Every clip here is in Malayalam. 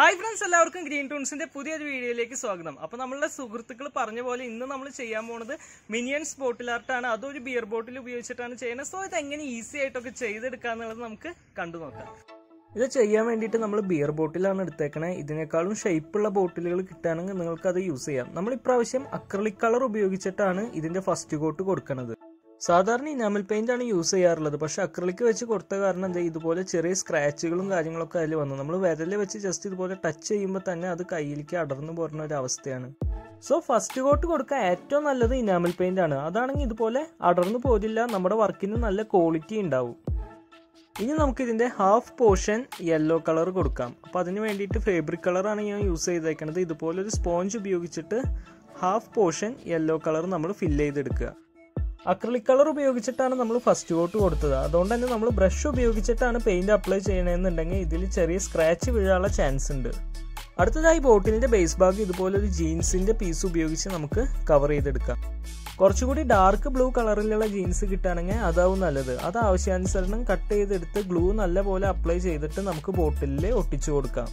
ഹായ് ഫ്രണ്ട്സ് എല്ലാവർക്കും ഗ്രീൻ ടൂൺസിന്റെ പുതിയൊരു വീഡിയോയിലേക്ക് സ്വാഗതം അപ്പൊ നമ്മളുടെ സുഹൃത്തുക്കൾ പറഞ്ഞ പോലെ ഇന്ന് നമ്മൾ ചെയ്യാൻ പോണത് മിനിയൻസ് ബോട്ടിൽ ആർട്ടാണ് അതൊരു ബിയർ ബോട്ടിൽ ഉപയോഗിച്ചിട്ടാണ് ചെയ്യുന്നത് സോ ഇത് എങ്ങനെ ഈസി ആയിട്ടൊക്കെ ചെയ്തെടുക്കാന്നുള്ളത് നമുക്ക് കണ്ടു നോക്കാം ഇത് ചെയ്യാൻ വേണ്ടിയിട്ട് നമ്മൾ ബിയർ ബോട്ടിലാണ് എടുത്തേക്കണേ ഇതിനേക്കാളും ഷേപ്പുള്ള ബോട്ടിലുകൾ കിട്ടുകയാണെങ്കിൽ നിങ്ങൾക്ക് അത് യൂസ് ചെയ്യാം നമ്മൾ ഇപ്രാവശ്യം അക്രലിക് കളർ ഉപയോഗിച്ചിട്ടാണ് ഇതിന്റെ ഫസ്റ്റ് കോട്ട് കൊടുക്കുന്നത് സാധാരണ ഇനാമൽ പെയിന്റ് ആണ് യൂസ് ചെയ്യാറുള്ളത് പക്ഷെ അക്രലിക്ക് വെച്ച് കൊടുത്ത കാരണം എന്താ ഇതുപോലെ ചെറിയ സ്ക്രാച്ചുകളും കാര്യങ്ങളൊക്കെ അതിൽ വന്നു നമ്മൾ വിരലിൽ വെച്ച് ജസ്റ്റ് ഇതുപോലെ ടച്ച് ചെയ്യുമ്പോൾ തന്നെ അത് കയ്യിലേക്ക് അടർന്നു പോരുന്ന ഒരു അവസ്ഥയാണ് സോ ഫസ്റ്റ് കോട്ട് കൊടുക്കാൻ ഏറ്റവും നല്ലത് ഇനാമൽ പെയിന്റ് ആണ് അതാണെങ്കിൽ ഇതുപോലെ അടർന്നു പോരില്ല നമ്മുടെ വർക്കിന് നല്ല ക്വാളിറ്റി ഉണ്ടാവും ഇനി നമുക്ക് ഇതിന്റെ ഹാഫ് പോർഷൻ യെല്ലോ കളർ കൊടുക്കാം അപ്പോൾ അതിന് വേണ്ടിയിട്ട് ഫേബ്രിക് കളറാണ് ഞാൻ യൂസ് ചെയ്തേക്കുന്നത് ഇതുപോലെ ഒരു സ്പോഞ്ച് ഉപയോഗിച്ചിട്ട് ഹാഫ് പോർഷൻ യെല്ലോ കളർ നമ്മൾ ഫില്ല് ചെയ്തെടുക്കുക അക്രലിക് കളർ ഉപയോഗിച്ചിട്ടാണ് നമ്മൾ ഫസ്റ്റ് കോട്ട് കൊടുത്തത് അതുകൊണ്ട് തന്നെ നമ്മൾ ബ്രഷ് ഉപയോഗിച്ചിട്ടാണ് പെയിന്റ് അപ്ലൈ ചെയ്യണമെന്നുണ്ടെങ്കിൽ ഇതിൽ ചെറിയ സ്ക്രാച്ച് വീഴാനുള്ള ചാൻസ് ഉണ്ട് അടുത്തതായി ബോട്ടിലിന്റെ ബേസ് ഭാഗം ഇതുപോലെ ഒരു ജീൻസിന്റെ പീസ് ഉപയോഗിച്ച് നമുക്ക് കവർ ചെയ്തെടുക്കാം കുറച്ചുകൂടി ഡാർക്ക് ബ്ലൂ കളറിലുള്ള ജീൻസ് കിട്ടുകയാണെങ്കിൽ അതാവും നല്ലത് അത് ആവശ്യാനുസരണം കട്ട് ചെയ്തെടുത്ത് ഗ്ലൂ നല്ലപോലെ അപ്ലൈ ചെയ്തിട്ട് നമുക്ക് ബോട്ടിലിൽ ഒട്ടിച്ചു കൊടുക്കാം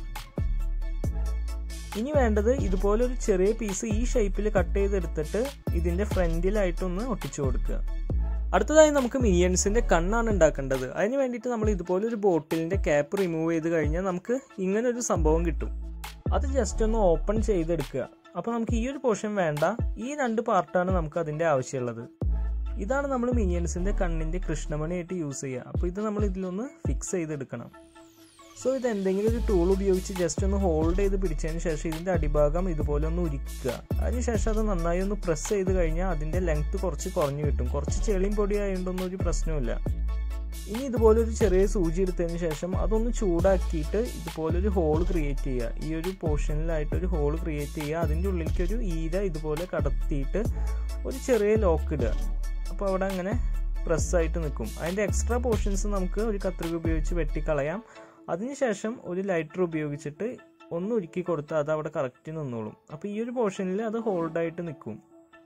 ഇനി വേണ്ടത് ഇതുപോലെ ഒരു ചെറിയ പീസ് ഈ ഷേപ്പിൽ കട്ട് ചെയ്തെടുത്തിട്ട് ഇതിന്റെ ഫ്രണ്ടിലായിട്ടൊന്ന് ഒട്ടിച്ചു കൊടുക്കുക അടുത്തതായി നമുക്ക് മിനിയൻസിന്റെ കണ്ണാണ് ഉണ്ടാക്കേണ്ടത് അതിന് വേണ്ടിയിട്ട് നമ്മൾ ഇതുപോലെ ഒരു ബോട്ടിലിന്റെ ക്യാപ്പ് റിമൂവ് ചെയ്ത് കഴിഞ്ഞാൽ നമുക്ക് ഇങ്ങനെ ഒരു സംഭവം കിട്ടും അത് ജസ്റ്റ് ഒന്ന് ഓപ്പൺ ചെയ്തെടുക്കുക അപ്പോൾ നമുക്ക് ഈ ഒരു പോർഷൻ വേണ്ട ഈ രണ്ട് പാർട്ടാണ് നമുക്ക് അതിന്റെ ആവശ്യമുള്ളത് ഇതാണ് നമ്മൾ മിനിയൻസിന്റെ കണ്ണിന്റെ കൃഷ്ണമണിയായിട്ട് യൂസ് ചെയ്യുക അപ്പോൾ ഇത് നമ്മൾ ഇതിലൊന്ന് ഫിക്സ് ചെയ്തെടുക്കണം സോ ഇത് എന്തെങ്കിലും ഒരു ടൂൾ ഉപയോഗിച്ച് ജസ്റ്റ് ഒന്ന് ഹോൾഡ് ചെയ്ത് പിടിച്ചതിന് ശേഷം ഇതിന്റെ അടിഭാഗം ഇതുപോലെ ഒന്ന് ഉരിക്കുക അതിനുശേഷം അത് നന്നായി ഒന്ന് പ്രസ് ചെയ്ത് കഴിഞ്ഞാൽ അതിന്റെ ലെങ്ത് കുറച്ച് കുറഞ്ഞു കിട്ടും കുറച്ച് ചെളിയും പൊടി ആയതുകൊണ്ടൊന്നും ഒരു പ്രശ്നമില്ല ഇനി ഇതുപോലെ ഒരു ചെറിയ സൂചി എടുത്തതിന് ശേഷം അതൊന്ന് ചൂടാക്കിയിട്ട് ഇതുപോലെ ഒരു ഹോൾ ക്രിയേറ്റ് ചെയ്യുക ഈ ഒരു പോർഷനിലായിട്ട് ഒരു ഹോൾ ക്രിയേറ്റ് ചെയ്യുക അതിൻ്റെ ഉള്ളിലേക്ക് ഒരു ഈര ഇതുപോലെ കടത്തിയിട്ട് ഒരു ചെറിയ ലോക്ക് ഇടുക അപ്പോൾ അവിടെ അങ്ങനെ പ്രസ്സായിട്ട് നിൽക്കും അതിൻ്റെ എക്സ്ട്രാ പോർഷൻസ് നമുക്ക് ഒരു കത്രിക ഉപയോഗിച്ച് വെട്ടിക്കളയാം അതിനുശേഷം ഒരു ലൈറ്റർ ഉപയോഗിച്ചിട്ട് ഒന്ന് ഉരുക്കി കൊടുത്താൽ അത് അവിടെ കറക്റ്റ് നിന്നോളും അപ്പോൾ ഈ ഒരു പോർഷനിൽ അത് ഹോൾഡായിട്ട് നിൽക്കും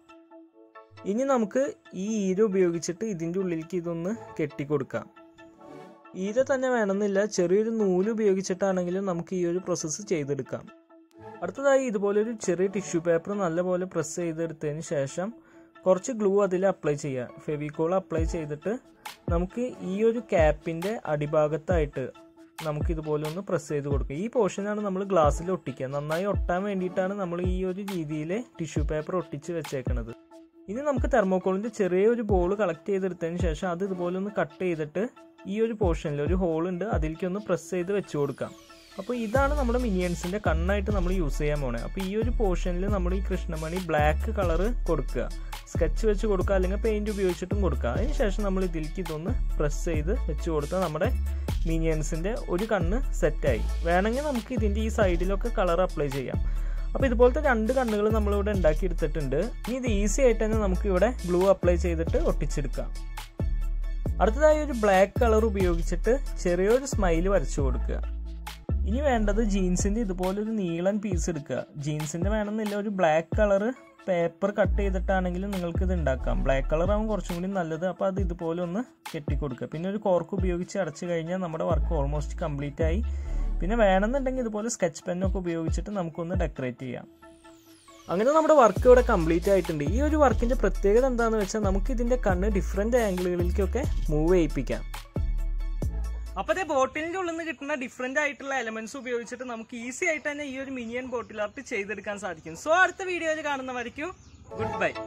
ഇനി നമുക്ക് ഈ ഈര ഉപയോഗിച്ചിട്ട് ഇതിൻ്റെ ഉള്ളിലേക്ക് ഇതൊന്ന് കെട്ടിക്കൊടുക്കാം ഈര തന്നെ വേണമെന്നില്ല ചെറിയൊരു നൂല് ഉപയോഗിച്ചിട്ടാണെങ്കിലും നമുക്ക് ഈ ഒരു പ്രോസസ്സ് ചെയ്തെടുക്കാം അടുത്തതായി ഇതുപോലെ ഒരു ചെറിയ ടിഷ്യൂ പേപ്പർ നല്ലപോലെ പ്രസ് ചെയ്തെടുത്തതിന് ശേഷം കുറച്ച് ഗ്ലൂ അതിൽ അപ്ലൈ ചെയ്യുക ഫെവിക്കോൾ അപ്ലൈ ചെയ്തിട്ട് നമുക്ക് ഈ ഒരു ക്യാപ്പിൻ്റെ അടിഭാഗത്തായിട്ട് നമുക്ക് ഇതുപോലെ ഒന്ന് പ്രസ് ചെയ്ത് കൊടുക്കുക ഈ പോർഷനാണ് നമ്മൾ ഗ്ലാസ്സിൽ ഒട്ടിക്കുക നന്നായി ഒട്ടാൻ വേണ്ടിയിട്ടാണ് നമ്മൾ ഈ ഒരു രീതിയിൽ ടിഷ്യൂ പേപ്പർ ഒട്ടിച്ച് വെച്ചേക്കുന്നത് ഇനി നമുക്ക് തെർമോക്കോളിൻ്റെ ചെറിയൊരു ബോൾ കളക്ട് ചെയ്തെടുത്തതിന് ശേഷം അത് ഇതുപോലെ ഒന്ന് കട്ട് ചെയ്തിട്ട് ഈ ഒരു പോർഷനിൽ ഒരു ഹോൾ ഉണ്ട് അതിലേക്ക് ഒന്ന് പ്രസ് ചെയ്ത് വെച്ച് കൊടുക്കാം അപ്പോൾ ഇതാണ് നമ്മുടെ മിനിയൻസിൻ്റെ കണ്ണായിട്ട് നമ്മൾ യൂസ് ചെയ്യാൻ പോണേ അപ്പോൾ ഈ ഒരു പോർഷനിൽ നമ്മൾ ഈ കൃഷ്ണമണി ബ്ലാക്ക് കളർ കൊടുക്കുക സ്കെച്ച് വെച്ച് കൊടുക്കുക അല്ലെങ്കിൽ പെയിൻറ് ഉപയോഗിച്ചിട്ടും കൊടുക്കുക അതിന് ശേഷം നമ്മൾ ഇതിലേക്ക് ഇതൊന്ന് പ്രസ് ചെയ്ത് വെച്ച് കൊടുത്താൽ നമ്മുടെ മിനിയൻസിൻ്റെ ഒരു കണ്ണ് സെറ്റായി വേണമെങ്കിൽ നമുക്ക് ഇതിൻ്റെ ഈ സൈഡിലൊക്കെ കളർ അപ്ലൈ ചെയ്യാം അപ്പോൾ ഇതുപോലത്തെ രണ്ട് കണ്ണുകൾ നമ്മളിവിടെ ഉണ്ടാക്കി എടുത്തിട്ടുണ്ട് ഇനി ഇത് ഈസി ആയിട്ട് തന്നെ നമുക്ക് ഇവിടെ ഗ്ലൂ അപ്ലൈ ചെയ്തിട്ട് ഒട്ടിച്ചെടുക്കാം അടുത്തതായി ഒരു ബ്ലാക്ക് കളർ ഉപയോഗിച്ചിട്ട് ചെറിയൊരു സ്മൈല് വരച്ചു കൊടുക്കുക ഇനി വേണ്ടത് ജീൻസിന്റെ ഇതുപോലെ ഒരു നീളൻ പീസ് എടുക്കുക ജീൻസിന്റെ വേണമെന്നില്ല ഒരു ബ്ലാക്ക് കളർ പേപ്പർ കട്ട് ചെയ്തിട്ടാണെങ്കിലും നിങ്ങൾക്ക് ഇത് ഉണ്ടാക്കാം ബ്ലാക്ക് കളർ ആവും കുറച്ചും കൂടി നല്ലത് അപ്പോൾ അത് ഇതുപോലെ ഒന്ന് കെട്ടിക്കൊടുക്കുക പിന്നെ ഒരു കോർക്ക് ഉപയോഗിച്ച് അടച്ചു കഴിഞ്ഞാൽ നമ്മുടെ വർക്ക് ഓൾമോസ്റ്റ് കംപ്ലീറ്റ് ആയി പിന്നെ വേണമെന്നുണ്ടെങ്കിൽ ഇതുപോലെ സ്കെച്ച് പെന്നൊക്കെ ഉപയോഗിച്ചിട്ട് നമുക്കൊന്ന് ഡെക്കറേറ്റ് ചെയ്യാം അങ്ങനെ നമ്മുടെ വർക്ക് ഇവിടെ കംപ്ലീറ്റ് ആയിട്ടുണ്ട് ഈ ഒരു വർക്കിന്റെ പ്രത്യേകത എന്താണെന്ന് വെച്ചാൽ നമുക്ക് ഇതിന്റെ കണ്ണ് ഡിഫറെന്റ് ആംഗിളുകളിലേക്കൊക്കെ മൂവ് ചെയ്യിപ്പിക്കാം അപ്പൊ അതേ ബോട്ടിലിന്റെ ഉള്ളിൽ നിന്ന് കിട്ടുന്ന ഡിഫറെന്റ് ആയിട്ടുള്ള എലമെന്റ്സ് ഉപയോഗിച്ചിട്ട് നമുക്ക് ഈസി ആയിട്ട് തന്നെ ഈ ഒരു മിനിയൻ ബോട്ടിൽ ആർട്ട് ചെയ്തെടുക്കാൻ സാധിക്കും സോ അടുത്ത വീഡിയോയിൽ കാണുന്നവരയ്ക്കും ഗുഡ് ബൈ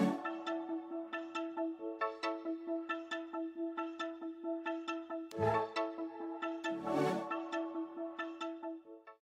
Thank you.